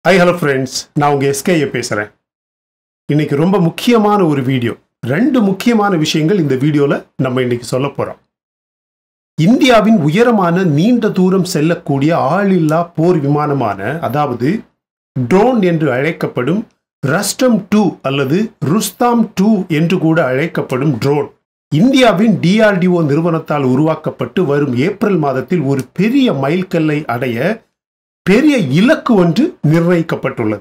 High hello friends நான் உங்கள் எஸ்கேயை பேசுகிறேன் இன்னைக்கு ரொம்ப முக்கியமான ஒரு வீடியோ ரெண்டு முக்கியமான விஷயங்கள் இந்த வீடியோவில் நம்ம இன்னைக்கு சொல்ல போகிறோம் இந்தியாவின் உயரமான நீண்ட தூரம் செல்லக்கூடிய ஆளில்லா போர் விமானமான அதாவது ட்ரோன் என்று அழைக்கப்படும் ரஸ்டம் டூ அல்லது ருஸ்தாம் டூ என்று கூட அழைக்கப்படும் ட்ரோன் இந்தியாவின் டிஆர்டிஓ நிறுவனத்தால் உருவாக்கப்பட்டு வரும் ஏப்ரல் மாதத்தில் ஒரு பெரிய மைல்கல்லை அடைய பெரிய இலக்கு ஒன்று நிர்ணயிக்கப்பட்டுள்ளது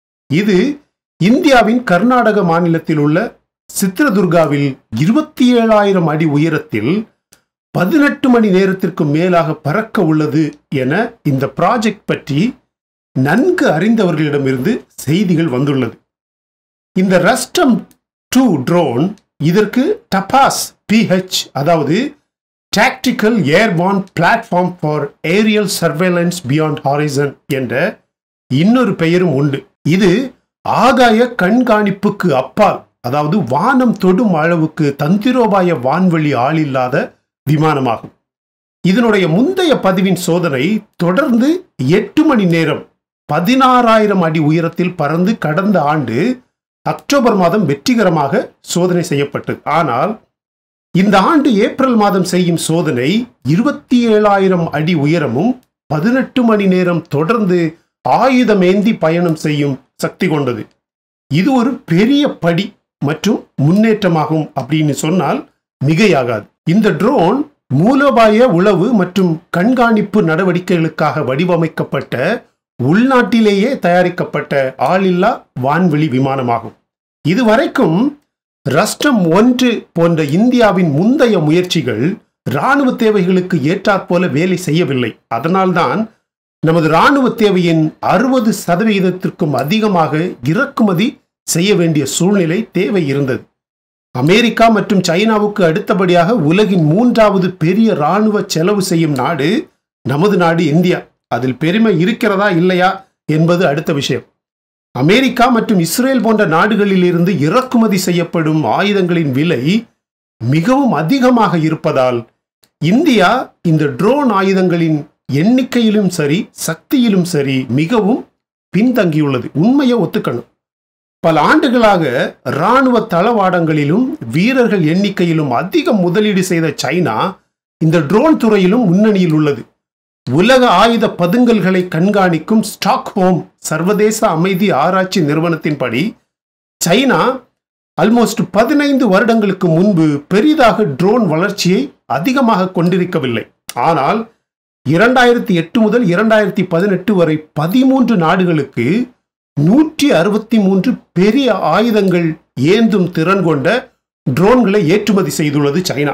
இது இந்தியாவின் கர்நாடக மாநிலத்தில் உள்ள சித்ரதுர்காவில் இருபத்தி ஏழாயிரம் அடி உயரத்தில் பதினெட்டு மணி நேரத்திற்கு மேலாக பறக்க உள்ளது என இந்த ப்ராஜெக்ட் பற்றி நன்கு அறிந்தவர்களிடமிருந்து செய்திகள் வந்துள்ளது இந்த ரஸ்டம் டூ ட்ரோன் இதற்கு டபாஸ் பிஹெச் அதாவது tactical airborne platform for aerial surveillance beyond horizon என்ற இன்னொரு பெயரும் உண்டு இது ஆகாய கண்காணிப்புக்கு அப்பால் அதாவது வானம் தொடும் அளவுக்கு தந்திரோபாய வான்வெளி ஆளில்லாத விமானமாகும் இதனுடைய முந்தைய பதிவின் சோதனை தொடர்ந்து எட்டு மணி நேரம் பதினாறாயிரம் அடி உயரத்தில் பறந்து கடந்த ஆண்டு அக்டோபர் மாதம் வெற்றிகரமாக சோதனை செய்யப்பட்டது ஆனால் இந்த ஆண்டு ஏப்ரல் மாதம் செய்யும் சோதனை இருபத்தி ஏழாயிரம் அடி உயரமும் பதினெட்டு மணி நேரம் தொடர்ந்து ஆயுதமேந்தி பயணம் செய்யும் சக்தி கொண்டது இது ஒரு பெரிய படி மற்றும் முன்னேற்றமாகும் அப்படின்னு சொன்னால் மிகையாகாது இந்த ட்ரோன் மூலோபாய உளவு மற்றும் கண்காணிப்பு நடவடிக்கைகளுக்காக வடிவமைக்கப்பட்ட உள்நாட்டிலேயே தயாரிக்கப்பட்ட ஆளில்லா வான்வெளி விமானமாகும் இதுவரைக்கும் ரஸ்டம் ஒன்று போன்ற இந்தியாவின் முந்தைய முயற்சிகள் இராணுவ தேவைகளுக்கு ஏற்றாற்போல வேலை செய்யவில்லை அதனால்தான் நமது இராணுவ தேவையின் அறுபது சதவிகிதத்திற்கும் அதிகமாக இறக்குமதி செய்ய வேண்டிய சூழ்நிலை தேவை இருந்தது அமெரிக்கா மற்றும் சைனாவுக்கு அடுத்தபடியாக உலகின் மூன்றாவது பெரிய இராணுவ செலவு செய்யும் நாடு நமது நாடு இந்தியா அதில் பெருமை இருக்கிறதா இல்லையா என்பது அடுத்த விஷயம் அமெரிக்கா மற்றும் இஸ்ரேல் போன்ற நாடுகளில் இருந்து இறக்குமதி செய்யப்படும் ஆயுதங்களின் விலை மிகவும் அதிகமாக இருப்பதால் இந்தியா இந்த ட்ரோன் ஆயுதங்களின் எண்ணிக்கையிலும் சரி சக்தியிலும் சரி மிகவும் பின்தங்கியுள்ளது உண்மையை ஒத்துக்கணும் பல ஆண்டுகளாக இராணுவ தளவாடங்களிலும் வீரர்கள் எண்ணிக்கையிலும் அதிக முதலீடு செய்த சைனா இந்த ட்ரோன் துறையிலும் முன்னணியில் உள்ளது உலக ஆயுத பதுங்கல்களை கண்காணிக்கும் ஸ்டாக்ஹோம் சர்வதேச அமைதி ஆராய்ச்சி நிறுவனத்தின்படி சைனா ஆல்மோஸ்ட் பதினைந்து வருடங்களுக்கு முன்பு பெரிதாக ட்ரோன் வளர்ச்சியை அதிகமாக கொண்டிருக்கவில்லை ஆனால் இரண்டாயிரத்தி எட்டு முதல் இரண்டாயிரத்தி பதினெட்டு வரை பதிமூன்று நாடுகளுக்கு நூற்றி அறுபத்தி மூன்று பெரிய ஆயுதங்கள் ஏந்தும் திறன் கொண்ட ட்ரோன்களை ஏற்றுமதி செய்துள்ளது சைனா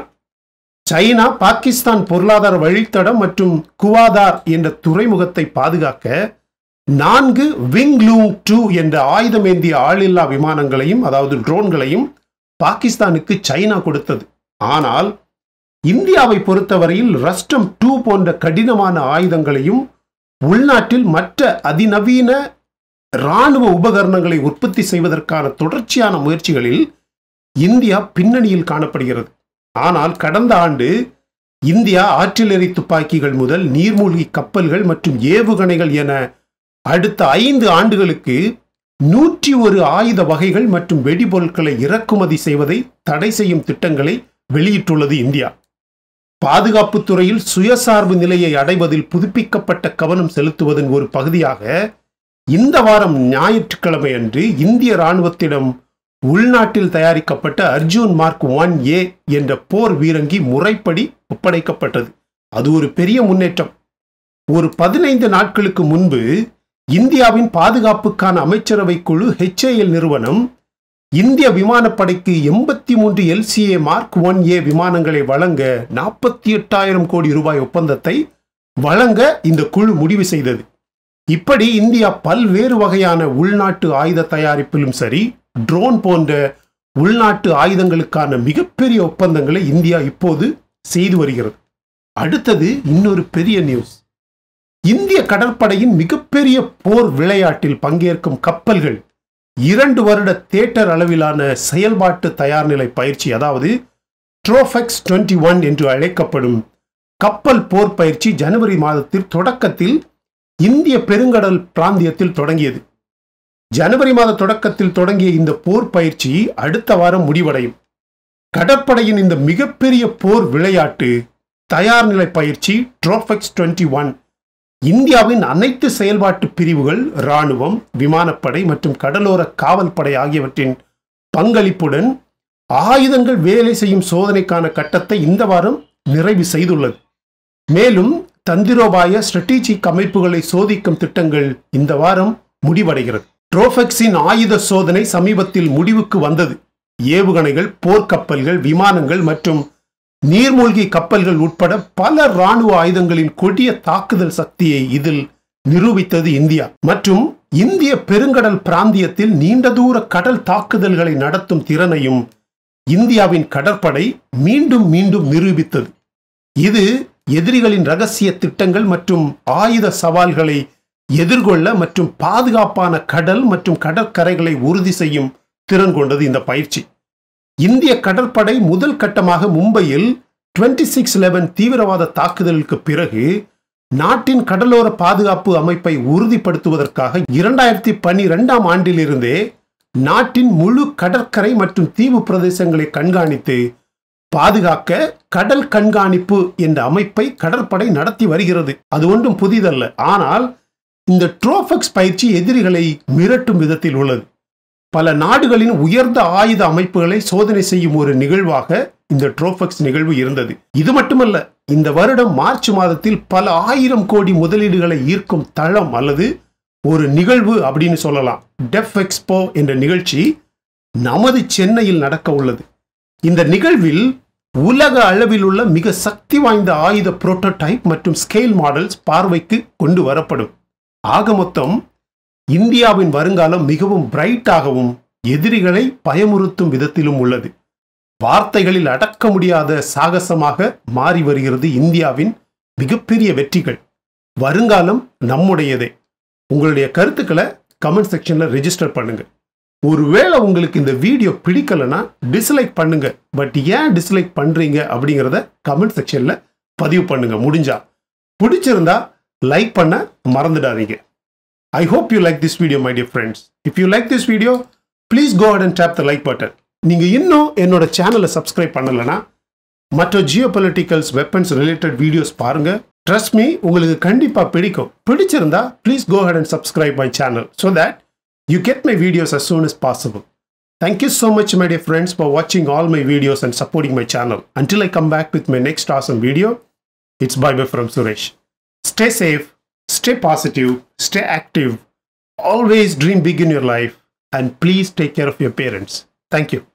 சைனா பாகிஸ்தான் பொருளாதார வழித்தடம் மற்றும் குவாதார் என்ற துறைமுகத்தை பாதுகாக்க நான்கு விங்லூங் டூ என்ற ஆயுதமேந்திய ஆளில்லா விமானங்களையும் அதாவது ட்ரோன்களையும் பாகிஸ்தானுக்கு சைனா கொடுத்தது ஆனால் இந்தியாவை பொறுத்தவரையில் ரஸ்டம் டூ போன்ற கடினமான ஆயுதங்களையும் உள்நாட்டில் மற்ற அதிநவீன இராணுவ உபகரணங்களை உற்பத்தி செய்வதற்கான தொடர்ச்சியான முயற்சிகளில் இந்தியா பின்னணியில் காணப்படுகிறது ஆனால் கடந்த ஆண்டு இந்தியா ஆற்றிலறி துப்பாக்கிகள் முதல் நீர்மூழ்கி கப்பல்கள் மற்றும் ஏவுகணைகள் என அடுத்த ஐந்து ஆண்டுகளுக்கு நூற்றி ஒரு ஆயுத வகைகள் மற்றும் வெடிபொருட்களை இறக்குமதி செய்வதை தடை செய்யும் திட்டங்களை வெளியிட்டுள்ளது இந்தியா பாதுகாப்பு துறையில் சுயசார்பு நிலையை அடைவதில் புதுப்பிக்கப்பட்ட கவனம் செலுத்துவதன் ஒரு பகுதியாக இந்த வாரம் ஞாயிற்றுக்கிழமை அன்று இந்திய இராணுவத்திடம் உள்நாட்டில் தயாரிக்கப்பட்ட அர்ஜுன் மார்க் ஒன் ஏ என்ற போர் வீரங்கி முறைப்படி ஒப்படைக்கப்பட்டது அது ஒரு பெரிய முன்னேற்றம் ஒரு பதினைந்து நாட்களுக்கு முன்பு இந்தியாவின் பாதுகாப்புக்கான அமைச்சரவை குழு ஹெச்ஏஎல் நிறுவனம் இந்திய விமானப்படைக்கு எண்பத்தி மூன்று எல்சிஏ மார்க் ஒன் ஏ விமானங்களை வழங்க நாற்பத்தி எட்டாயிரம் கோடி ரூபாய் ஒப்பந்தத்தை வழங்க இந்த குழு முடிவு செய்தது இப்படி இந்தியா பல்வேறு வகையான உள்நாட்டு ஆயுத தயாரிப்பிலும் சரி ட்ரோன் போன்ற உள்நாட்டு ஆயுதங்களுக்கான மிகப்பெரிய ஒப்பந்தங்களை இந்தியா இப்போது செய்து வருகிறது அடுத்தது இன்னொரு பெரிய நியூஸ் இந்திய கடற்படையின் மிகப்பெரிய போர் விளையாட்டில் பங்கேற்கும் கப்பல்கள் இரண்டு வருட தேட்டர் அளவிலான செயல்பாட்டு தயார்நிலை பயிற்சி அதாவது ட்ரோஃபெக்ஸ் டுவெண்ட்டி ஒன் என்று அழைக்கப்படும் கப்பல் போர் பயிற்சி ஜனவரி மாதத்தில் தொடக்கத்தில் இந்திய பெருங்கடல் பிராந்தியத்தில் தொடங்கியது ஜனவரி மாத தொடக்கத்தில் தொடங்கிய இந்த போர் பயிற்சி அடுத்த வாரம் முடிவடையும் கடற்படையின் இந்த மிகப்பெரிய போர் விளையாட்டு தயார் நிலை பயிற்சி ட்ரோஃபெக்ஸ் டுவெண்ட்டி ஒன் இந்தியாவின் அனைத்து செயல்பாட்டு பிரிவுகள் இராணுவம் விமானப்படை மற்றும் கடலோர காவல்படை ஆகியவற்றின் பங்களிப்புடன் ஆயுதங்கள் வேலை செய்யும் சோதனைக்கான கட்டத்தை இந்த வாரம் நிறைவு செய்துள்ளது மேலும் தந்திரோபாய ஸ்ட்ராட்டஜிக் அமைப்புகளை சோதிக்கும் திட்டங்கள் இந்த வாரம் முடிவடைகிறது ட்ரோஃபெக்ஸின் ஆயுத சோதனை சமீபத்தில் முடிவுக்கு வந்தது ஏவுகணைகள் போர்க்கப்பல்கள் விமானங்கள் மற்றும் நீர்மூழ்கி கப்பல்கள் உட்பட பல ராணுவ ஆயுதங்களின் கொடிய தாக்குதல் சக்தியை இதில் நிரூபித்தது இந்தியா மற்றும் இந்திய பெருங்கடல் பிராந்தியத்தில் நீண்ட தூர கடல் தாக்குதல்களை நடத்தும் திறனையும் இந்தியாவின் கடற்படை மீண்டும் மீண்டும் நிரூபித்தது இது எதிரிகளின் ரகசிய திட்டங்கள் மற்றும் ஆயுத சவால்களை எதிர்கொள்ள மற்றும் பாதுகாப்பான கடல் மற்றும் கடற்கரைகளை உறுதி செய்யும் திறன் கொண்டது இந்த பயிற்சி இந்திய கடற்படை முதல் கட்டமாக மும்பையில் டுவெண்ட்டி சிக்ஸ் லெவன் தீவிரவாத தாக்குதலுக்கு பிறகு நாட்டின் கடலோர பாதுகாப்பு அமைப்பை உறுதிப்படுத்துவதற்காக இரண்டாயிரத்தி பன்னிரெண்டாம் ஆண்டிலிருந்தே நாட்டின் முழு கடற்கரை மற்றும் தீவு பிரதேசங்களை கண்காணித்து பாதுகாக்க கடல் கண்காணிப்பு என்ற அமைப்பை கடற்படை நடத்தி வருகிறது அது ஒன்றும் புதிதல்ல ஆனால் இந்த ட்ரோஃபெக்ஸ் பயிற்சி எதிரிகளை மிரட்டும் விதத்தில் உள்ளது பல நாடுகளின் உயர்ந்த ஆயுத அமைப்புகளை சோதனை செய்யும் ஒரு நிகழ்வாக இந்த ட்ரோஃபெக்ஸ் நிகழ்வு இருந்தது இது மட்டுமல்ல இந்த வருடம் மார்ச் மாதத்தில் பல ஆயிரம் கோடி முதலீடுகளை ஈர்க்கும் தளம் அல்லது ஒரு நிகழ்வு அப்படின்னு சொல்லலாம் டெஃப் எக்ஸ்போ என்ற நிகழ்ச்சி நமது சென்னையில் நடக்க உள்ளது இந்த நிகழ்வில் உலக அளவில் உள்ள மிக சக்தி வாய்ந்த ஆயுத புரோட்டோடைப் மற்றும் ஸ்கேல் மாடல்ஸ் பார்வைக்கு கொண்டு வரப்படும் ஆக மொத்தம் இந்தியாவின் வருங்காலம் மிகவும் பிரைட்டாகவும் எதிரிகளை பயமுறுத்தும் விதத்திலும் உள்ளது வார்த்தைகளில் அடக்க முடியாத சாகசமாக மாறி வருகிறது இந்தியாவின் மிகப்பெரிய வெற்றிகள் வருங்காலம் நம்முடையதே உங்களுடைய கருத்துக்களை கமெண்ட் செக்ஷன்ல ரெஜிஸ்டர் பண்ணுங்க ஒருவேளை உங்களுக்கு இந்த வீடியோ பிடிக்கலனா டிஸ்லைக் பண்ணுங்க பட் ஏன் டிஸ்லைக் பண்றீங்க அப்படிங்கிறத கமெண்ட் செக்ஷன்ல பதிவு பண்ணுங்க முடிஞ்சா பிடிச்சிருந்தா லைக் பண்ண மறந்துடாதீங்க I hope you like this video, my dear friends. If you like this video, please go ahead and tap the like button. நீங்க இன்னும் என்னோட சேனலை சப்ஸ்கிரைப் பண்ணலனா மற்ற geo politicals weapons related videos பாருங்க ட்ரஸ்ட் மீ உங்களுக்கு கண்டிப்பா பிடிக்கும் பிடிச்சிருந்தா please go ahead and subscribe my channel so that you get my videos as soon as possible. Thank you so much, my dear friends, for watching all my videos and supporting my channel. Until I come back with my next awesome video, it's bye bye from Suresh. Stay safe, stay positive, stay active, always dream big in your life, and please take care of your parents. Thank you.